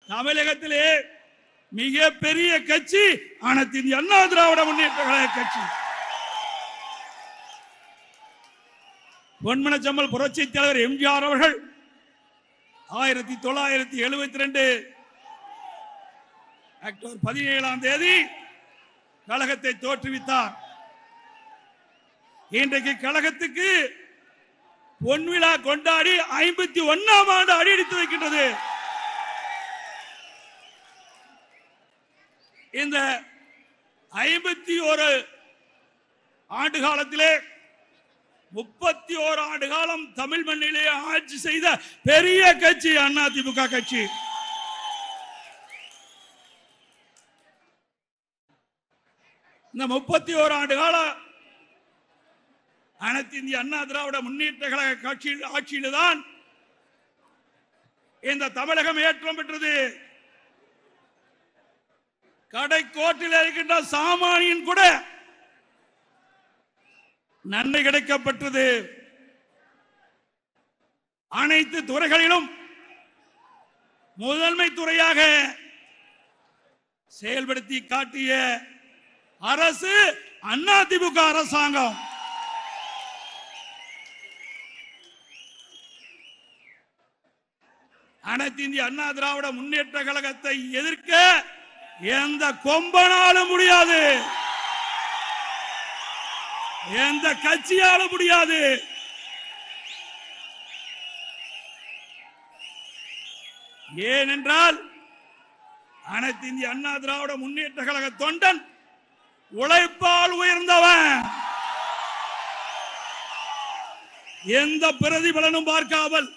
தமிழகத்திலே மிக பெரிய கட்சி அனைத்து இந்திய அண்ணா திராவிட முன்னேற்ற கழக கட்சி பொன்மனச்சம்மல் புரட்சி தலைவர் எம்ஜிஆர் அவர்கள் ஆயிரத்தி தொள்ளாயிரத்தி எழுபத்தி ரெண்டு அக்டோபர் பதினேழாம் தேதி கழகத்தை தோற்றுவித்தார் இன்றைக்கு கழகத்துக்கு பொன்விழா கொண்டாடி ஐம்பத்தி ஒன்னாம் ஆண்டு அடியெடுத்து வைக்கின்றது இந்த ஐம்பத்தி ஒரு ஆண்டு காலத்திலே முப்பத்தி ஓரு ஆண்டு காலம் தமிழ் மண்ணிலே ஆட்சி செய்த பெரிய கட்சி அதிமுக கட்சி இந்த முப்பத்தி ஓரு ஆண்டு கால அனைத்து இந்திய அண்ணா திராவிட முன்னேற்ற கழக கட்சியில் ஆட்சியில்தான் இந்த தமிழகம் ஏற்றம் பெற்றது கடைக்கோட்டில் இருக்கின்ற சாமானியன் கூட நன்மை கிடைக்கப்பட்டது அனைத்து துறைகளிலும் முதன்மை துறையாக செயல்படுத்தி காட்டிய அரசு அதிமுக அரசாங்கம் அனைத்து இந்திய அண்ணா திராவிட முன்னேற்ற கழகத்தை எதிர்க்க எந்த கொம்பனாலும் முடியாது எந்த கட்சியாலும் முடியாது ஏனென்றால் அனைத்து இந்திய அண்ணா திராவிட முன்னேற்ற கழக தொண்டன் உழைப்பால் உயர்ந்தவன் எந்த பிரதிபலனும் பார்க்காமல்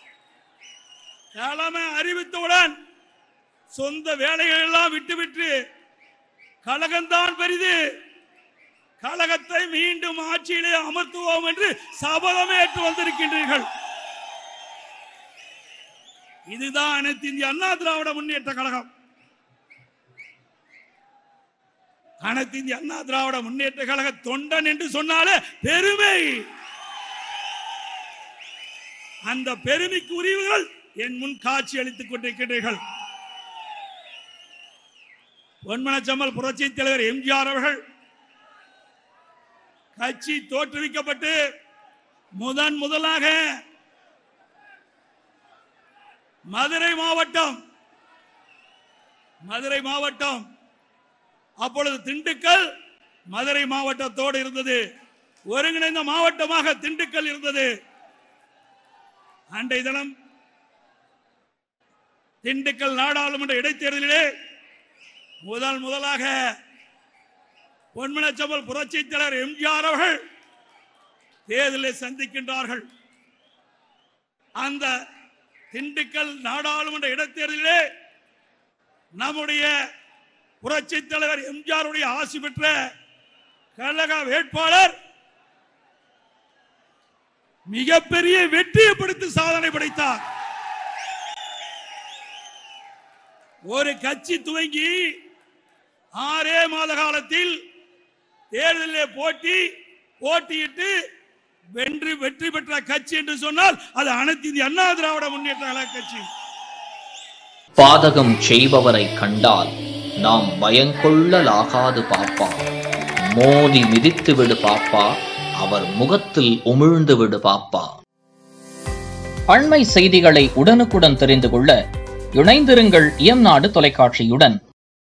தலைமை அறிவித்தவுடன் சொந்த வேலைகள் எல்லாம் விட்டுவிட்டு கழகம்தான் பெரிது கழகத்தை மீண்டும் ஆட்சியிலே அமர்த்துவோம் என்று சபதம் ஏற்று வந்திருக்கின்றீர்கள் இதுதான் அனைத்து இந்திய அண்ணா திராவிட முன்னேற்ற கழகம் அனைத்து இந்திய அண்ணா திராவிட முன்னேற்ற கழக தொண்டன் என்று சொன்னாலே பெருமை அந்த பெருமைக்கு உரிவுகள் என் முன் காட்சி அளித்துக் கொண்டிருக்கின்றீர்கள் பொன்மனச்சம்மல் புரட்சி தலைவர் எம்ஜிஆர் அவர்கள் கட்சி தோற்றுவிக்கப்பட்டு முதன் முதலாக மதுரை மாவட்டம் மதுரை மாவட்டம் அப்பொழுது திண்டுக்கல் மதுரை மாவட்டத்தோடு இருந்தது ஒருங்கிணைந்த மாவட்டமாக திண்டுக்கல் இருந்தது அன்றைய தினம் திண்டுக்கல் நாடாளுமன்ற இடைத்தேர்தலிலே முதல் முதலாக பொன்மனச்சம்பல் புரட்சி தலைவர் எம்ஜிஆர் அவர்கள் தேர்தலை சந்திக்கின்றார்கள் அந்த திண்டுக்கல் நாடாளுமன்ற இடைத்தேர்தலிலே நம்முடைய புரட்சி தலைவர் எம்ஜிஆருடைய ஆசி பெற்ற கழக வேட்பாளர் மிகப்பெரிய வெற்றியை படுத்தி சாதனை படைத்தார் ஒரு கட்சி துவங்கி ஆறே மாத காலத்தில் தேர்தலில் போட்டி போட்டியிட்டு வென்று வெற்றி பெற்ற கட்சி என்று சொன்னால் அது அனைத்து இந்திய அண்ணா திராவிட முன்னேற்ற கழக கட்சி பாதகம் செய்பவரை கண்டால் நாம் பயங்கொள்ளலாகாது பாப்பா மோதி மிதித்து விடு பாப்பா அவர் முகத்தில் உமிழ்ந்து விடு பாப்பா அண்மை செய்திகளை உடனுக்குடன் தெரிந்து கொள்ள இணைந்திருங்கள் இயம்நாடு தொலைக்காட்சியுடன்